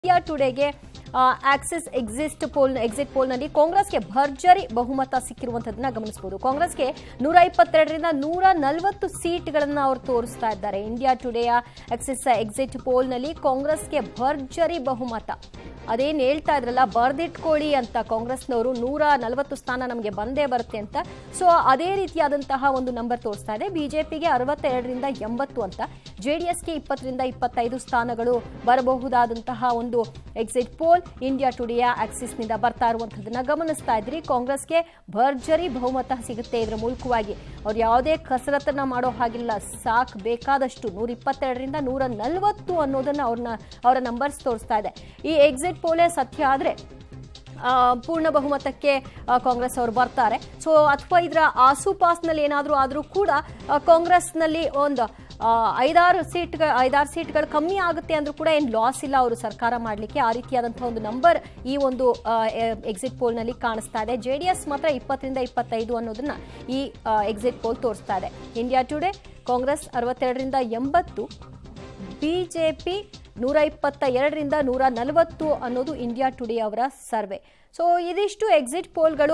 India ಟುಡೆಗೆ Axis exist poll exit ಪೋಲ್ನಲ್ಲಿ ಕಾಂಗ್ರೆಸ್ಗೆ ಭರ್ಜರಿ ಬಹುಮತ ಸಿಕ್ಕಿರುವಂತದನ್ನ ಗಮನಿಸಬಹುದು ಕಾಂಗ್ರೆಸ್ಗೆ ನೂರ ಇಪ್ಪತ್ತೆರಡರಿಂದ ನೂರ ನಲವತ್ತು ಸೀಟ್ಗಳನ್ನು ಅವರು ತೋರಿಸ್ತಾ ಇದ್ದಾರೆ ಇಂಡಿಯಾ ಟುಡೆಯ ಆಕ್ಸಿಸ್ ಎಕ್ಸಿಟ್ ಪೋಲ್ನಲ್ಲಿ ಕಾಂಗ್ರೆಸ್ಗೆ ಭರ್ಜರಿ ಬಹುಮತ ಅದೇನ್ ಹೇಳ್ತಾ ಇದ್ರಲ್ಲ ಬರ್ದಿಟ್ಕೊಳ್ಳಿ ಅಂತ ಕಾಂಗ್ರೆಸ್ನವರು ನೂರ ನಲವತ್ತು ಸ್ಥಾನ ನಮಗೆ ಬಂದೇ ಬರುತ್ತೆ ಅಂತ ಸೊ ಅದೇ ರೀತಿಯಾದಂತಹ ಒಂದು ನಂಬರ್ ತೋರಿಸ್ತಾ ಇದೆ ಬಿಜೆಪಿಗೆ ಅರವತ್ತೆರಡರಿಂದ ಎಂಬತ್ತು ಅಂತ ಜೆಡಿಎಸ್ಗೆ ಇಪ್ಪತ್ತರಿಂದ ಇಪ್ಪತ್ತೈದು ಸ್ಥಾನಗಳು ಬರಬಹುದಾದಂತಹ ಒಂದು ಎಕ್ಸಿಟ್ ಪೋಲ್ ಇಂಡಿಯಾ ಟುಡೆಯ ಆಕ್ಸಿಸ್ನಿಂದ ಬರ್ತಾ ಇರುವಂತದನ್ನ ಗಮನಿಸ್ತಾ ಇದ್ರಿ ಕಾಂಗ್ರೆಸ್ಗೆ ಭರ್ಜರಿ ಬಹುಮತ ಸಿಗುತ್ತೆ ಇದರ ಮೂಲಕವಾಗಿ ಅವ್ರು ಯಾವುದೇ ಕಸರತ್ತನ್ನ ಮಾಡೋ ಹಾಗಿಲ್ಲ ಸಾಕ್ ಬೇಕಾದಷ್ಟು ನೂರ ಇಪ್ಪತ್ತೆರಡರಿಂದ ನೂರ ನಲವತ್ತು ಅನ್ನೋದನ್ನ ಅವ್ರನ್ನ ಅವರ ನಂಬರ್ಸ್ ತೋರಿಸ್ತಾ ಇದೆ ಈ ಎಕ್ಸಿಟ್ ಪೋಲೇ ಸತ್ಯ ಆದ್ರೆ ಆ, ಪೂರ್ಣ ಬಹುಮತಕ್ಕೆ ಆ, ಕಾಂಗ್ರೆಸ್ ಅವರು ಬರ್ತಾರೆ ಸೊ ಅಥವಾ ಇದರ ಆಸುಪಾಸ್ನಲ್ಲಿ ಏನಾದರೂ ಆದರೂ ಕೂಡ ಆ, ಕಾಂಗ್ರೆಸ್ನಲ್ಲಿ ಒಂದು ಆ, ಐದಾರು ಸೀಟ್ಗಳ ಐದಾರು ಸೀಟ್ಗಳು ಕಮ್ಮಿ ಆಗುತ್ತೆ ಅಂದ್ರೂ ಕೂಡ ಏನು ಲಾಸ್ ಇಲ್ಲ ಅವರು ಸರ್ಕಾರ ಮಾಡಲಿಕ್ಕೆ ಆ ರೀತಿಯಾದಂತಹ ಒಂದು ನಂಬರ್ ಈ ಒಂದು ಎಕ್ಸಿಟ್ ಪೋಲ್ನಲ್ಲಿ ಕಾಣಿಸ್ತಾ ಇದೆ ಜೆ ಡಿ ಎಸ್ ಮಾತ್ರ ಇಪ್ಪತ್ತರಿಂದ ಇಪ್ಪತ್ತೈದು ಅನ್ನೋದನ್ನ ಈ ಎಕ್ಸಿಟ್ ಪೋಲ್ ತೋರಿಸ್ತಾ ಇದೆ ಇಂಡಿಯಾ ಟುಡೇ ಕಾಂಗ್ರೆಸ್ ಅರವತ್ತೆರಡರಿಂದ ಎಂಬತ್ತು ಬಿಜೆಪಿ ನೂರ ಇಪ್ಪತ್ತ ಎರಡರಿಂದ ನೂರ ನಲವತ್ತು ಅನ್ನೋದು ಇಂಡಿಯಾ ಟುಡೇ ಅವರ ಸರ್ವೆ ಸೊ ಇದಿಷ್ಟು ಎಕ್ಸಿಟ್ ಪೋಲ್ಗಳು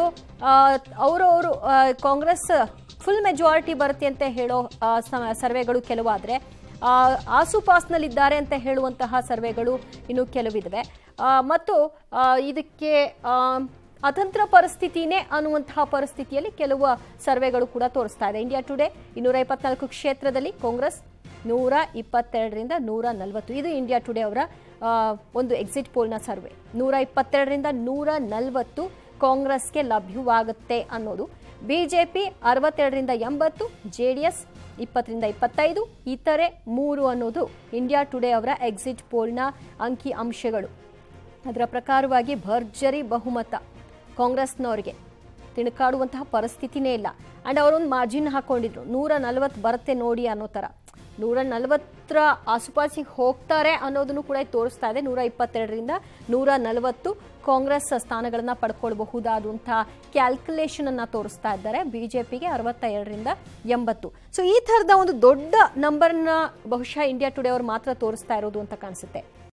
ಅವರವರು ಕಾಂಗ್ರೆಸ್ ಫುಲ್ ಮೆಜಾರಿಟಿ ಬರುತ್ತೆ ಅಂತ ಹೇಳೋ ಆ, ಸ- ಸರ್ವೆಗಳು ಕೆಲವಾದರೆ ಆಸುಪಾಸ್ನಲ್ಲಿದ್ದಾರೆ ಅಂತ ಹೇಳುವಂತಹ ಸರ್ವೆಗಳು ಇನ್ನು ಕೆಲವಿವೆ ಆ, ಮತ್ತು ಆ, ಇದಕ್ಕೆ ಆ, ಅತಂತ್ರ ಪರಿಸ್ಥಿತಿನೇ ಅನ್ನುವಂತಹ ಪರಿಸ್ಥಿತಿಯಲ್ಲಿ ಕೆಲವು ಸರ್ವೆಗಳು ಕೂಡ ತೋರಿಸ್ತಾ ಇದೆ ಇಂಡಿಯಾ ಟುಡೇ ಇನ್ನೂರ ಇಪ್ಪತ್ನಾಲ್ಕು ಕ್ಷೇತ್ರದಲ್ಲಿ ಕಾಂಗ್ರೆಸ್ ನೂರ ಇಪ್ಪತ್ತೆರಡರಿಂದ ನೂರ ನಲವತ್ತು ಇದು ಇಂಡಿಯಾ ಟುಡೇ ಅವರ ಆ, ಒಂದು ಎಕ್ಸಿಟ್ ಪೋಲ್ನ ಸರ್ವೆ ನೂರ ಇಪ್ಪತ್ತೆರಡರಿಂದ ನೂರ ನಲವತ್ತು ಕಾಂಗ್ರೆಸ್ಗೆ ಲಭ್ಯವಾಗುತ್ತೆ ಅನ್ನೋದು ಬಿಜೆಪಿ ಅರವತ್ತೆರಡರಿಂದ ಎಂಬತ್ತು ಜೆ ಡಿ ಎಸ್ ಇಪ್ಪತ್ತರಿಂದ ಇಪ್ಪತ್ತೈದು ಇತರೆ ಮೂರು ಅನ್ನೋದು ಇಂಡಿಯಾ ಟುಡೇ ಅವರ ಎಕ್ಸಿಟ್ ಪೋಲ್ನ ಅಂಕಿ ಅಂಶಗಳು ಅದರ ಪ್ರಕಾರವಾಗಿ ಭರ್ಜರಿ ಬಹುಮತ ಕಾಂಗ್ರೆಸ್ನವರಿಗೆ ತಿಣುಕಾಡುವಂತಹ ಪರಿಸ್ಥಿತಿನೇ ಇಲ್ಲ ಆ್ಯಂಡ್ ಅವರೊಂದು ಮಾರ್ಜಿನ್ ಹಾಕೊಂಡಿದ್ರು ನೂರ ನಲವತ್ತು ಬರುತ್ತೆ ನೋಡಿ ಅನ್ನೋ ಥರ ನೂರ ನಲವತ್ತರ ಆಸುಪಾಸಿಗೆ ಹೋಗ್ತಾರೆ ಅನ್ನೋದನ್ನು ಕೂಡ ಇದು ತೋರಿಸ್ತಾ ಇದೆ ನೂರ ಇಪ್ಪತ್ತೆರಡರಿಂದ ನೂರ ನಲವತ್ತು ಕಾಂಗ್ರೆಸ್ ಸ್ಥಾನಗಳನ್ನು ಪಡ್ಕೊಳ್ಬಹುದಾದಂತಹ ಕ್ಯಾಲ್ಕುಲೇಷನ್ ಅನ್ನ ತೋರಿಸ್ತಾ ಇದ್ದಾರೆ ಬಿಜೆಪಿಗೆ ಅರವತ್ತ ಎರಡರಿಂದ ಎಂಬತ್ತು ಸೊ ಈ ಥರದ ಒಂದು ದೊಡ್ಡ ನಂಬರ್ನ ಬಹುಶಃ ಇಂಡಿಯಾ ಟುಡೇ ಅವರು ಮಾತ್ರ ತೋರಿಸ್ತಾ ಇರೋದು ಅಂತ ಕಾಣಿಸುತ್ತೆ